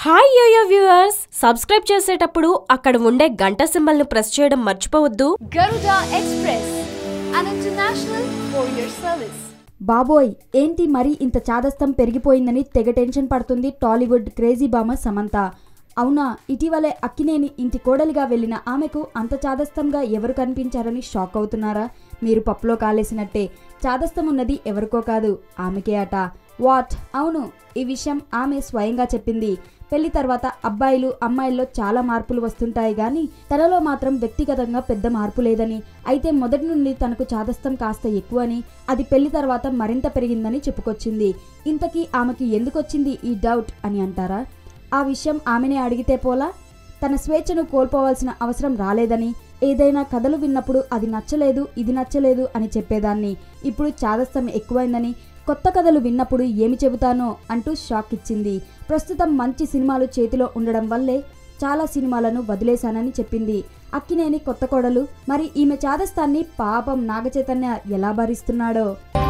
Hi yo-yo viewers subscribe చేసేటప్పుడు అక్కడ ఉండే గంట సింబల్ ను ప్రెస్ చేయడం మర్చిపోవద్దు Garuda Express, an international courier service. బాబోయ్ ఏంటి మరీ ఇంత చాదస్తం పెరిగిపోయిందని తెగ టెన్షన్ పడుతుంది టాలీవుడ్ క్రేజీ బామ సమంత అవునా ఇటీవలే అక్కినేని ఇంటి కోడలిగా వెళ్ళిన ఆమెకు అంత చాదస్తంగా ఎవరు కనిపించారని షాక్ అవుతున్నారా మీరు పప్పులో కాలేసినట్టే చాదస్తం ఉన్నది ఎవరికో కాదు ఆమెకే అట వాట్ అవును ఈ విషయం ఆమె స్వయంగా చెప్పింది పెళ్లి తర్వాత అబ్బాయిలు అమ్మాయిల్లో చాలా మార్పులు వస్తుంటాయి కానీ తనలో మాత్రం వ్యక్తిగతంగా పెద్ద మార్పు లేదని అయితే మొదటి నుండి తనకు చాదస్తం కాస్త ఎక్కువని అది పెళ్లి తర్వాత మరింత పెరిగిందని చెప్పుకొచ్చింది ఇంతకీ ఆమెకి ఎందుకొచ్చింది ఈ డౌట్ అని అంటారా ఆ విషయం ఆమెనే అడిగితే పోలా తన స్వేచ్ఛను కోల్పోవాల్సిన అవసరం రాలేదని ఏదైనా కథలు విన్నప్పుడు అది నచ్చలేదు ఇది నచ్చలేదు అని చెప్పేదాన్ని ఇప్పుడు చాదస్తం ఎక్కువైందని కొత్త కథలు విన్నప్పుడు ఏమి చెబుతానో అంటూ షాక్ ఇచ్చింది ప్రస్తుతం మంచి సినిమాలు చేతిలో ఉండడం వల్లే చాలా సినిమాలను వదిలేశానని చెప్పింది అక్కినేని కొత్త కోడలు మరి ఈమె చాదస్తాన్ని పాపం నాగచైతన్య ఎలా భరిస్తున్నాడో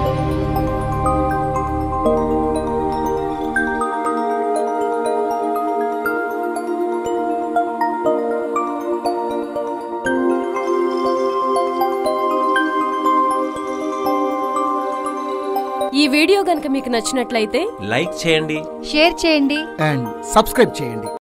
ఈ వీడియో గనుక మీకు నచ్చినట్లయితే లైక్ చేయండి షేర్ చేయండి అండ్ సబ్స్క్రైబ్ చేయండి